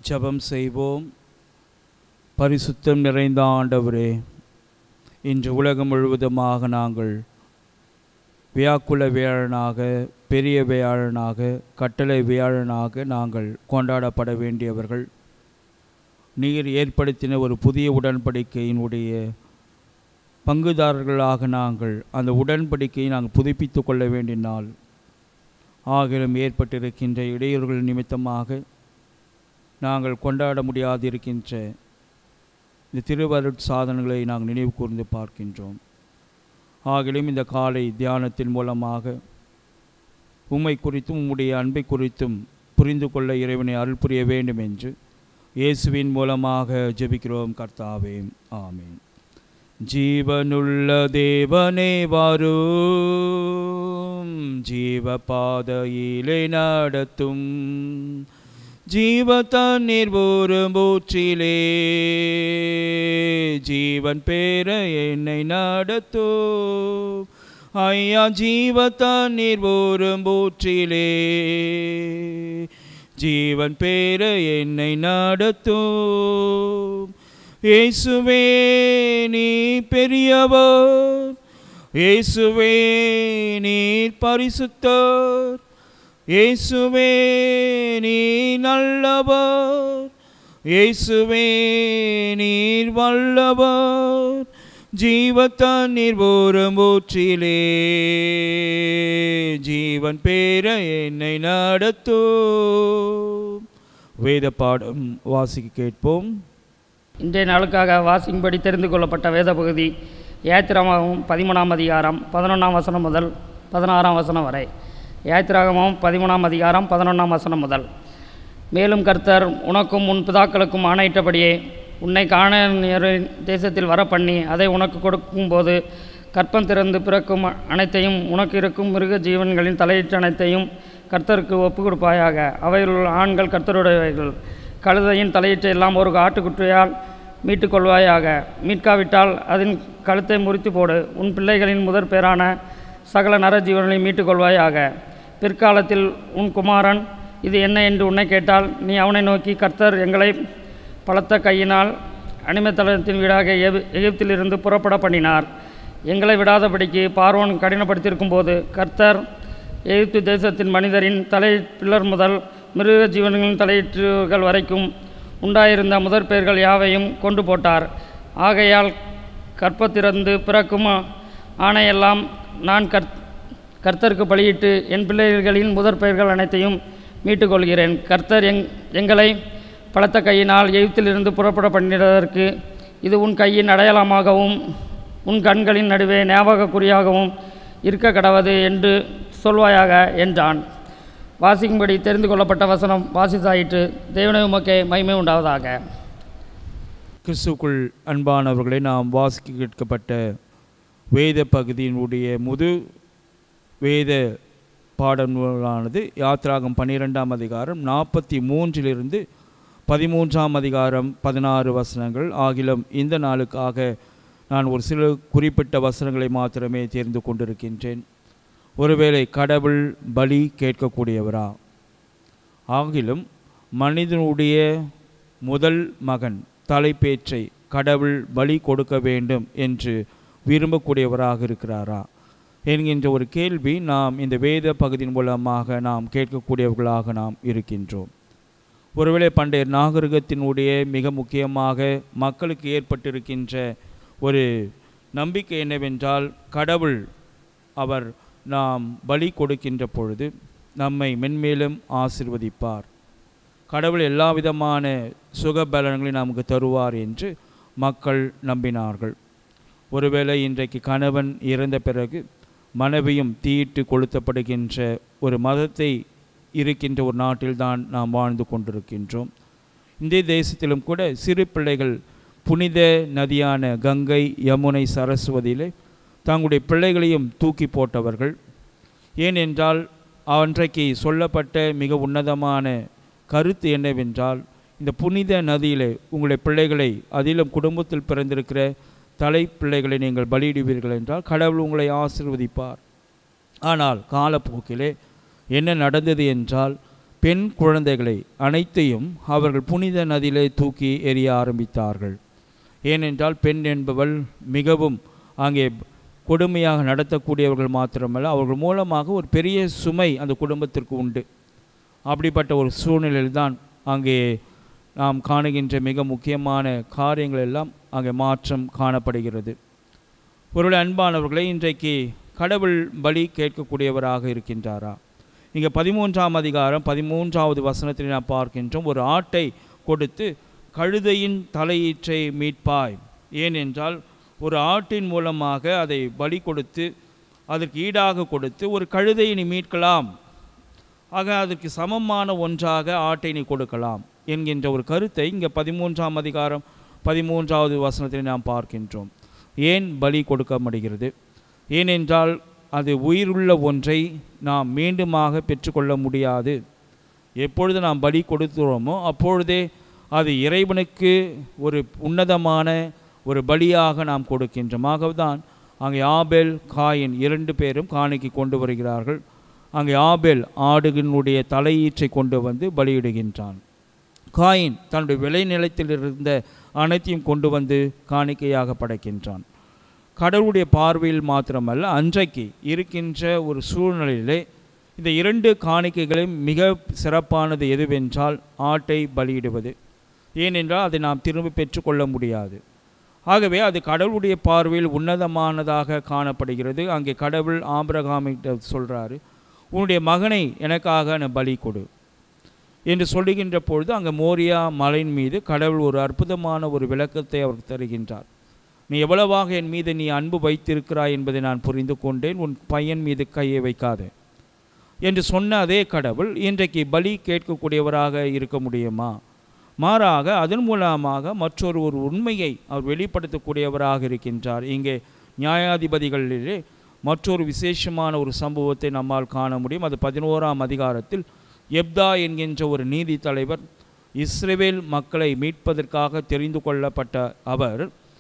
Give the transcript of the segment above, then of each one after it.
ஜெபம் செய்வோம் பரிசுத்தம் நிறைந்த ஆண்டவரே இன்று உலகம் முழுவதுமாக நாங்கள் வியாக்குல வியாழனாக பெரிய வியாழனாக கட்டளை வியாழனாக நாங்கள் கொண்டாடப்பட வேண்டியவர்கள் நீர் ஏற்படுத்தின ஒரு புதிய உடன்படிக்கையினுடைய பங்குதாரர்களாக நாங்கள் அந்த உடன்படிக்கையை நாங்கள் புதுப்பித்து கொள்ள வேண்டிய நாள் ஆகிலும் ஏற்பட்டிருக்கின்ற இடையூறுகள் நிமித்தமாக நாங்கள் கொண்டாட முடியாதிருக்கின்ற இந்த திருவருட் சாதனங்களை நாங்கள் நினைவு கூர்ந்து பார்க்கின்றோம் ஆகிலும் இந்த காலை தியானத்தின் மூலமாக உம்மை குறித்தும் உம்முடைய அன்பை குறித்தும் புரிந்து கொள்ள இறைவனை அருள் புரிய வேண்டும் என்று இயேசுவின் மூலமாக ஜெபிக்கிறோம் கர்த்தாவே ஆமீன் ஜீவனுள்ள தேவனே வரும் ஜீவ பாதையிலே நடத்தும் ஜீவ தண்ணீர் ஊறும் ஊற்றிலே ஜீவன் பேர என்னை நடத்தும் ஐயா ஜீவ தண்ணீர் ஊறும் ஊற்றிலே ஜீவன் பேர என்னை நடத்தும் இயேசுவே நீ பெரியவர் இயேசுவே நீர் பரிசுத்தர் இயேசுவே நீ நல்லவர் இயேசுவே நீர் வல்லவர் ஜீவத்தண்ணீர் ஓரம் ஊற்றிலே ஜீவன் பேர என்னை நடத்தும் வேத பாடம் வாசிக்க கேட்போம் இன்றைய நாளுக்காக வாசிக்கும்படி தெரிந்து கொள்ளப்பட்ட வேத பகுதி யாத்திராகமம் பதிமூணாம் அதிகாரம் பதினொன்றாம் வசனம் முதல் பதினாறாம் வசனம் வரை யாத்திராகமம் பதிமூணாம் அதிகாரம் பதினொன்றாம் வசனம் முதல் மேலும் கர்த்தர் உனக்கும் உன் பிதாக்களுக்கும் ஆணையிட்டபடியே உன்னை காண தேசத்தில் வர பண்ணி அதை உனக்கு கொடுக்கும்போது கற்பம் திறந்து பிறக்கும் அனைத்தையும் உனக்கு இருக்கும் மிருக ஜீவன்களின் தலையீட்டு அனைத்தையும் கர்த்தருக்கு ஒப்பு கொடுப்பாயாக அவைகள் ஆண்கள் கர்த்தருடையவைகள் கழுதையின் தலையீட்டை எல்லாம் ஒரு ஆட்டுக்குட்டியால் மீட்டுக் கொள்வாயாக மீட்காவிட்டால் அதன் கழுத்தை முறித்து போடு உன் பிள்ளைகளின் முதற் பேரான சகல நரஜீவனையும் மீட்டுக் கொள்வாயாக பிற்காலத்தில் உன் குமாரன் இது என்ன என்று உன்னை கேட்டால் நீ அவனை நோக்கி கர்த்தர் எங்களை பலத்த கையினால் அடிமைத்தளத்தின் வீடாக எபி எகிப்திலிருந்து புறப்பட பண்ணினார் எங்களை விடாதபடிக்கு பார்வோன் கடினப்படுத்தியிருக்கும் போது கர்த்தர் எகிப்து தேசத்தின் மனிதரின் தலை பில்லர் முதல் மிருக ஜீவன்களின் தலையீற்றுகள் வரைக்கும் உண்டாயிருந்த முதற் பெயர்கள் யாவையும் கொண்டு போட்டார் ஆகையால் கற்பத்திறந்து பிறக்கும் ஆணையெல்லாம் நான் கர்த் கர்த்தருக்கு பலியிட்டு என் பிள்ளைகளின் முதற் பெயர்கள் அனைத்தையும் மீட்டுக்கொள்கிறேன் கர்த்தர் எங் எங்களை பலத்த கையினால் எகிப்திலிருந்து புறப்பட பண்ணிடுவதற்கு இது உன் கையின் அடையாளமாகவும் உன் கண்களின் நடுவே ஞாபக குறியாகவும் இருக்க கடவது என்று சொல்வாயாக என்றான் வாசிக்கும்படி தெரிந்து கொள்ளப்பட்ட வசனம் வாசித்தாயிற்று தேவனை உமக்கே மகிமை உண்டாவதாக கிறிஸ்துக்குள் அன்பானவர்களை நாம் வாசிக்க கேட்கப்பட்ட வேத பகுதியினுடைய முது வேத பாடநூலானது யாத்ராகம் பன்னிரெண்டாம் அதிகாரம் நாற்பத்தி மூன்றிலிருந்து பதிமூன்றாம் அதிகாரம் பதினாறு வசனங்கள் ஆகிலும் இந்த நாளுக்காக நான் ஒரு சில குறிப்பிட்ட வசனங்களை மாத்திரமே தெரிந்து கொண்டிருக்கின்றேன் ஒருவேளை கடவுள் பலி கேட்கக்கூடியவரா ஆகிலும் மனிதனுடைய முதல் மகன் தலைப்பேற்றை கடவுள் பலி கொடுக்க வேண்டும் என்று விரும்பக்கூடியவராக இருக்கிறாரா என்கின்ற ஒரு கேள்வி நாம் இந்த வேத பகுதியின் மூலமாக நாம் கேட்கக்கூடியவர்களாக நாம் இருக்கின்றோம் ஒருவேளை பண்டைய நாகரிகத்தினுடைய மிக முக்கியமாக மக்களுக்கு ஏற்பட்டிருக்கின்ற ஒரு நம்பிக்கை என்னவென்றால் கடவுள் அவர் நாம் பலி கொடுக்கின்ற பொழுது நம்மை மென்மேலும் ஆசிர்வதிப்பார் கடவுள் எல்லா விதமான சுகபலன்களையும் நமக்கு தருவார் என்று மக்கள் நம்பினார்கள் ஒருவேளை இன்றைக்கு கணவன் இறந்த பிறகு மனைவியும் தீயிட்டு கொளுத்தப்படுகின்ற ஒரு மதத்தை இருக்கின்ற ஒரு நாட்டில்தான் நாம் வாழ்ந்து கொண்டிருக்கின்றோம் இந்திய தேசத்திலும் கூட சிறு பிள்ளைகள் புனித நதியான கங்கை யமுனை சரஸ்வதியிலே தங்களுடைய பிள்ளைகளையும் தூக்கி போட்டவர்கள் ஏனென்றால் அன்றைக்கு சொல்லப்பட்ட மிக உன்னதமான கருத்து என்னவென்றால் இந்த புனித நதியிலே உங்களுடைய பிள்ளைகளை அதிலும் குடும்பத்தில் பிறந்திருக்கிற தலை பிள்ளைகளை நீங்கள் பலியிடுவீர்கள் என்றால் கடவுள் உங்களை ஆசிர்வதிப்பார் ஆனால் காலப்போக்கிலே என்ன நடந்தது என்றால் பெண் குழந்தைகளை அனைத்தையும் அவர்கள் புனித நதியிலே தூக்கி எறிய ஆரம்பித்தார்கள் ஏனென்றால் பெண் என்பவள் மிகவும் அங்கே கொடுமையாக நடத்தக்கூடியவர்கள் மாத்திரமல்ல அவர்கள் மூலமாக ஒரு பெரிய சுமை அந்த குடும்பத்திற்கு உண்டு அப்படிப்பட்ட ஒரு சூழ்நிலையில் தான் அங்கே நாம் காணுகின்ற மிக முக்கியமான காரியங்கள் எல்லாம் அங்கே மாற்றம் காணப்படுகிறது ஒருவேளை அன்பானவர்களை இன்றைக்கு கடவுள் பலி கேட்கக்கூடியவராக இருக்கின்றாரா இங்கே பதிமூன்றாம் அதிகாரம் பதிமூன்றாவது வசனத்தில் நாம் பார்க்கின்றோம் ஒரு ஆட்டை கொடுத்து கழுதையின் தலையீற்றை மீட்பாய் ஏனென்றால் ஒரு ஆட்டின் மூலமாக அதை பலி கொடுத்து அதற்கு ஈடாக கொடுத்து ஒரு கழுதையை நீ மீட்கலாம் ஆக அதற்கு சமமான ஒன்றாக ஆட்டை நீ கொடுக்கலாம் என்கின்ற ஒரு கருத்தை இங்கே பதிமூன்றாம் அதிகாரம் பதிமூன்றாவது வசனத்தில் நாம் பார்க்கின்றோம் ஏன் பலி கொடுக்கப்படுகிறது ஏனென்றால் அது உயிருள்ள ஒன்றை நாம் மீண்டுமாக பெற்றுக்கொள்ள முடியாது எப்பொழுது நாம் பலி கொடுக்கிறோமோ அப்பொழுதே அது இறைவனுக்கு ஒரு உன்னதமான ஒரு பலியாக நாம் கொடுக்கின்றோம் ஆகவேதான் அங்கே ஆபேல் காயின் இரண்டு பேரும் காணிக்கு கொண்டு வருகிறார்கள் அங்கே ஆபேல் ஆடுகளினுடைய தலையீற்றை கொண்டு வந்து பலியிடுகின்றான் காயின் தன்னுடைய விளைநிலத்தில் இருந்த அனைத்தையும் கொண்டு வந்து காணிக்கையாக படைக்கின்றான் கடவுளுடைய பார்வையில் மாத்திரமல்ல அன்றைக்கு இருக்கின்ற ஒரு சூழ்நிலையிலே இந்த இரண்டு காணிக்கைகளும் மிக சிறப்பானது எதுவென்றால் ஆட்டை பலியிடுவது ஏனென்றால் அதை நாம் திரும்ப பெற்றுக்கொள்ள முடியாது ஆகவே அது கடவுளுடைய பார்வையில் உன்னதமானதாக காணப்படுகிறது அங்கே கடவுள் ஆபிரகாமிட்ட சொல்கிறாரு உன்னுடைய மகனை எனக்காக நான் பலி கொடு என்று சொல்லுகின்ற பொழுது அங்கே மோரியா மலையின் மீது கடவுள் ஒரு அற்புதமான ஒரு விளக்கத்தை அவர் தருகின்றார் நீ எவ்வளவாக என் மீது நீ அன்பு வைத்திருக்கிறாய் என்பதை நான் புரிந்து கொண்டேன் உன் பையன் மீது கையை வைக்காதே என்று சொன்ன அதே கடவுள் இன்றைக்கு பலி கேட்கக்கூடியவராக இருக்க முடியுமா மாறாக அதன் மூலமாக மற்றொரு ஒரு உண்மையை அவர் வெளிப்படுத்தக்கூடியவராக இருக்கின்றார் இங்கே நியாயாதிபதிகளிலே மற்றொரு விசேஷமான ஒரு சம்பவத்தை நம்மால் காண முடியும் அது பதினோராம் அதிகாரத்தில் எப்தா என்கின்ற ஒரு நீதி தலைவர் இஸ்ரேல் மக்களை மீட்பதற்காக தெரிந்து கொள்ளப்பட்ட அவர்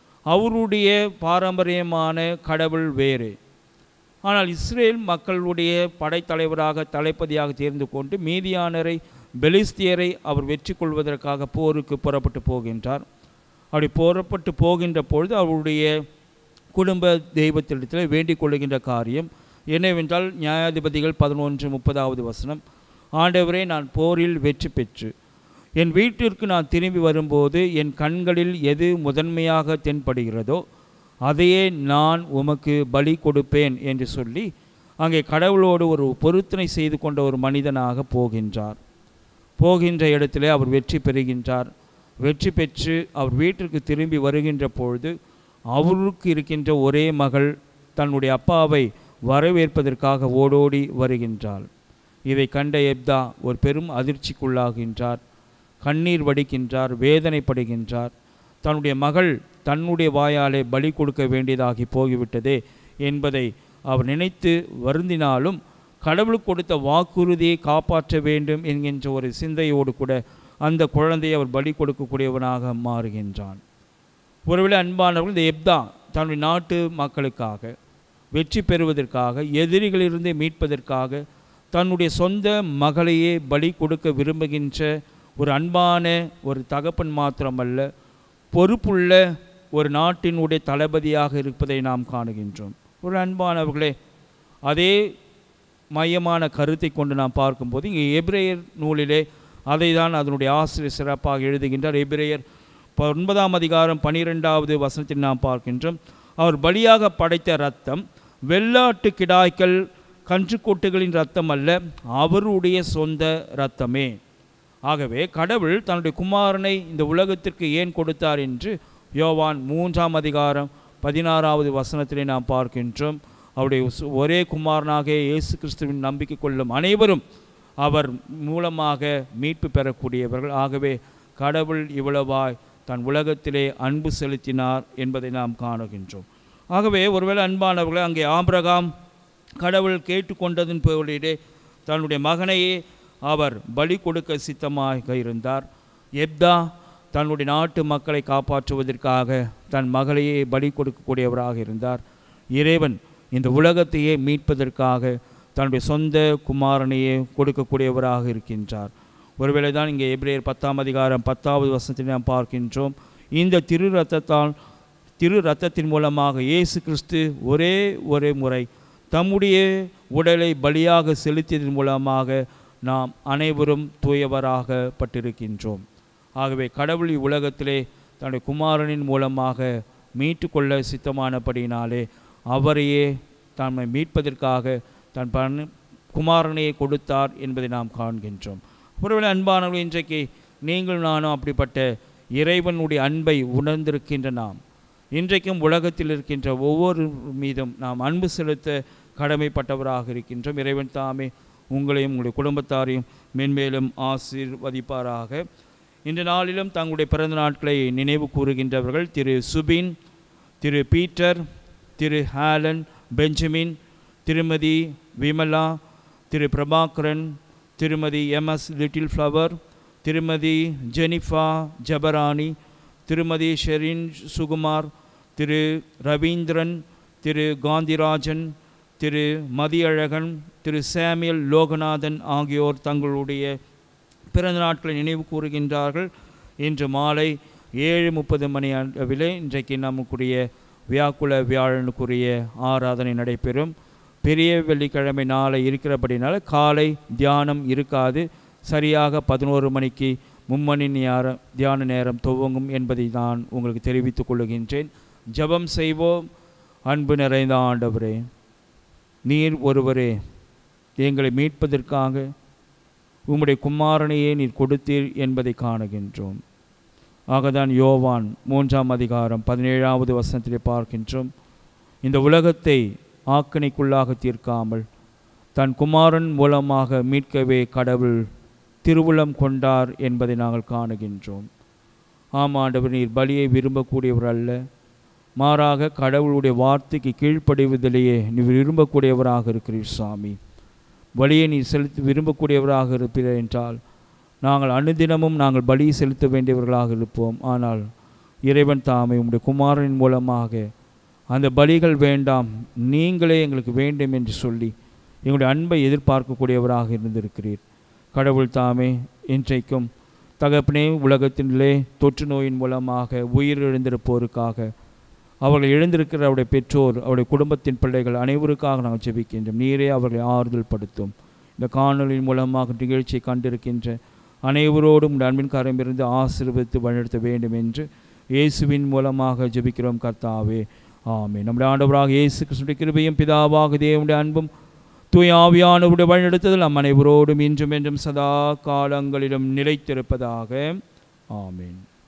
அவருடைய பாரம்பரியமான கடவுள் வேறு ஆனால் இஸ்ரேல் மக்களுடைய படைத்தலைவராக தளபதியாக தேர்ந்து கொண்டு மீதியானரை பெலிஸ்தியரை அவர் வெற்றி கொள்வதற்காக போருக்கு புறப்பட்டு போகின்றார் அப்படி புறப்பட்டு போகின்ற பொழுது அவருடைய குடும்ப தெய்வத்திடத்தில் வேண்டிக் கொள்ளுகின்ற காரியம் என்னவென்றால் நியாயாதிபதிகள் பதினொன்று முப்பதாவது வசனம் ஆண்டவரே நான் போரில் வெற்றி பெற்று என் வீட்டிற்கு நான் திரும்பி வரும்போது என் கண்களில் எது முதன்மையாக தென்படுகிறதோ அதையே நான் உமக்கு பலி கொடுப்பேன் என்று சொல்லி அங்கே கடவுளோடு ஒரு பொருத்தனை செய்து கொண்ட ஒரு மனிதனாக போகின்றார் போகின்ற இடத்திலே அவர் வெற்றி பெறுகின்றார் வெற்றி பெற்று அவர் வீட்டிற்கு திரும்பி வருகின்ற பொழுது அவருக்கு இருக்கின்ற ஒரே மகள் தன்னுடைய அப்பாவை வரவேற்பதற்காக ஓடோடி வருகின்றாள் இதை கண்ட எப்தா ஒரு பெரும் அதிர்ச்சிக்குள்ளாகின்றார் கண்ணீர் வடிக்கின்றார் வேதனைப்படுகின்றார் தன்னுடைய மகள் தன்னுடைய வாயாலே பலி கொடுக்க வேண்டியதாகி போய்விட்டதே என்பதை அவர் நினைத்து வருந்தினாலும் கடவுளுக்கு கொடுத்த வாக்குறுதியை காப்பாற்ற வேண்டும் என்கின்ற ஒரு சிந்தையோடு கூட அந்த குழந்தையை அவர் பலி கொடுக்கக்கூடியவனாக மாறுகின்றான் ஒருவேளை அன்பானவர்கள் இந்த எப்தா தன்னுடைய நாட்டு மக்களுக்காக வெற்றி பெறுவதற்காக எதிரிகளிலிருந்து மீட்பதற்காக தன்னுடைய சொந்த மகளையே பலி கொடுக்க விரும்புகின்ற ஒரு அன்பான ஒரு தகப்பன் மாத்திரமல்ல பொறுப்புள்ள ஒரு நாட்டினுடைய தளபதியாக இருப்பதை நாம் காணுகின்றோம் ஒரு அன்பானவர்களே அதே மையமான கருத்தை கொண்டு நாம் பார்க்கும்போது இங்கே எபிரேயர் நூலிலே அதை தான் அதனுடைய ஆசிரியர் சிறப்பாக எழுதுகின்றார் எபிரேயர் ப- ஒன்பதாம் அதிகாரம் பனிரெண்டாவது வசனத்தில் நாம் பார்க்கின்றோம் அவர் பலியாக படைத்த ரத்தம் வெள்ளாட்டு கிடாய்கள் கன்றுக்கூட்டுகளின் ரத்தம் அல்ல அவருடைய சொந்த இரத்தமே ஆகவே கடவுள் தன்னுடைய குமாரனை இந்த உலகத்திற்கு ஏன் கொடுத்தார் என்று யோவான் மூன்றாம் அதிகாரம் பதினாறாவது வசனத்திலே நாம் பார்க்கின்றோம் அவருடைய சு- ஒரே குமாரனாக இயேசு கிறிஸ்துவின் நம்பிக்கை கொள்ளும் அனைவரும் அவர் மூலமாக மீட்பு பெறக்கூடியவர்கள் ஆகவே கடவுள் இவ்வளவாய் தன் உலகத்திலே அன்பு செலுத்தினார் என்பதை நாம் காணுகின்றோம் ஆகவே ஒருவேளை அன்பானவர்களே அங்கே ஆபிரகாம் கடவுள் கேட்டுக்கொண்டதன் பொருளிலே தன்னுடைய மகனையே அவர் பலி கொடுக்க சித்தமாக இருந்தார் எப்தா தன்னுடைய நாட்டு மக்களை காப்பாற்றுவதற்காக தன் மகளையே பலி கொடுக்கக்கூடியவராக இருந்தார் இறைவன் இந்த உலகத்தையே மீட்பதற்காக தன்னுடைய சொந்த குமாரனையே கொடுக்கக்கூடியவராக இருக்கின்றார் ஒருவேளை தான் இங்கே எபிரேயர் பத்தாம் அதிகாரம் பத்தாவது வசனத்தில் நாம் பார்க்கின்றோம் இந்த திரு ரத்தத்தால் திரு ரத்தத்தின் மூலமாக இயேசு கிறிஸ்து ஒரே ஒரு முறை தம்முடைய உடலை பலியாக செலுத்தியதன் மூலமாக நாம் அனைவரும் தூயவராகப்பட்டிருக்கின்றோம் ஆகவே கடவுள் உலகத்திலே தன்னுடைய குமாரனின் மூலமாக மீட்டுக்கொள்ள சித்தமானபடியினாலே அவரையே தம்மை மீட்பதற்காக தன் பண் குமாரனையே கொடுத்தார் என்பதை நாம் காண்கின்றோம் ஒருவேளை அன்பானவர்கள் இன்றைக்கு நீங்கள் நானும் அப்படிப்பட்ட இறைவனுடைய அன்பை உணர்ந்திருக்கின்ற நாம் இன்றைக்கும் உலகத்தில் இருக்கின்ற ஒவ்வொரு மீதும் நாம் அன்பு செலுத்த கடமைப்பட்டவராக இருக்கின்றோம் இறைவன் தாமே உங்களையும் உங்களுடைய குடும்பத்தாரையும் மென்மேலும் ஆசீர்வதிப்பாராக இந்த நாளிலும் தங்களுடைய பிறந்த நாட்களை நினைவு கூறுகின்றவர்கள் திரு சுபின் திரு பீட்டர் திரு ஹாலன் பெஞ்சமின் திருமதி விமலா திரு பிரபாகரன் திருமதி எம்எஸ் லிட்டில் ஃப்ளவர் திருமதி ஜெனிஃபா ஜபரானி திருமதி ஷெரின் சுகுமார் திரு ரவீந்திரன் திரு காந்திராஜன் திரு மதியழகன் திரு சாமியல் லோகநாதன் ஆகியோர் தங்களுடைய பிறந்த நாட்களை நினைவு கூறுகின்றார்கள் இன்று மாலை ஏழு முப்பது மணி அளவிலே இன்றைக்கு நமக்குரிய வியாக்குல வியாழனுக்குரிய ஆராதனை நடைபெறும் பெரிய வெள்ளிக்கிழமை நாளை இருக்கிறபடினால காலை தியானம் இருக்காது சரியாக பதினோரு மணிக்கு மும்மணி நேரம் தியான நேரம் துவங்கும் என்பதை நான் உங்களுக்கு தெரிவித்துக் கொள்ளுகின்றேன் ஜெபம் செய்வோம் அன்பு நிறைந்த ஆண்டவரே நீர் ஒருவரே எங்களை மீட்பதற்காக உம்முடைய குமாரனையே நீர் கொடுத்தீர் என்பதை காணுகின்றோம் ஆகதான் யோவான் மூன்றாம் அதிகாரம் பதினேழாவது வசனத்திலே பார்க்கின்றோம் இந்த உலகத்தை ஆக்கணைக்குள்ளாக தீர்க்காமல் தன் குமாரன் மூலமாக மீட்கவே கடவுள் திருவுளம் கொண்டார் என்பதை நாங்கள் காணுகின்றோம் ஆமாண்டவர் நீர் பலியை விரும்பக்கூடியவர் அல்ல மாறாக கடவுளுடைய வார்த்தைக்கு கீழ்ப்படிவதிலேயே நீ விரும்பக்கூடியவராக இருக்கிறீர் சாமி பலியை நீ செலுத்தி விரும்பக்கூடியவராக இருப்பீர் என்றால் நாங்கள் அனுதினமும் நாங்கள் பலி செலுத்த வேண்டியவர்களாக இருப்போம் ஆனால் இறைவன் தாமே உம்முடைய குமாரனின் மூலமாக அந்த பலிகள் வேண்டாம் நீங்களே எங்களுக்கு வேண்டும் என்று சொல்லி எங்களுடைய அன்பை எதிர்பார்க்கக்கூடியவராக இருந்திருக்கிறீர் கடவுள் தாமே இன்றைக்கும் தகப்பனே உலகத்திலே தொற்று நோயின் மூலமாக உயிரிழந்திருப்போருக்காக அவர்கள் எழுந்திருக்கிற அவருடைய பெற்றோர் அவருடைய குடும்பத்தின் பிள்ளைகள் அனைவருக்காக நாங்கள் ஜெபிக்கின்றோம் நீரே அவர்களை ஆறுதல் படுத்தும் இந்த காணொலியின் மூலமாக நிகழ்ச்சியை கண்டிருக்கின்ற அனைவரோடும் உடைய அன்பின் கரமிருந்து ஆசீர்வதித்து வழிநடத்த வேண்டும் என்று இயேசுவின் மூலமாக ஜெபிக்கிறோம் கர்த்தாவே ஆமே நம்முடைய ஆண்டவராக இயேசு கிறிஸ்துடைய கிருபையும் பிதாவாக தேவனுடைய அன்பும் தூய ஆவியானவருடைய வழிநடத்துதல் நம் அனைவரோடும் இன்றும் என்றும் சதா காலங்களிலும் நிலைத்திருப்பதாக ஆமேன்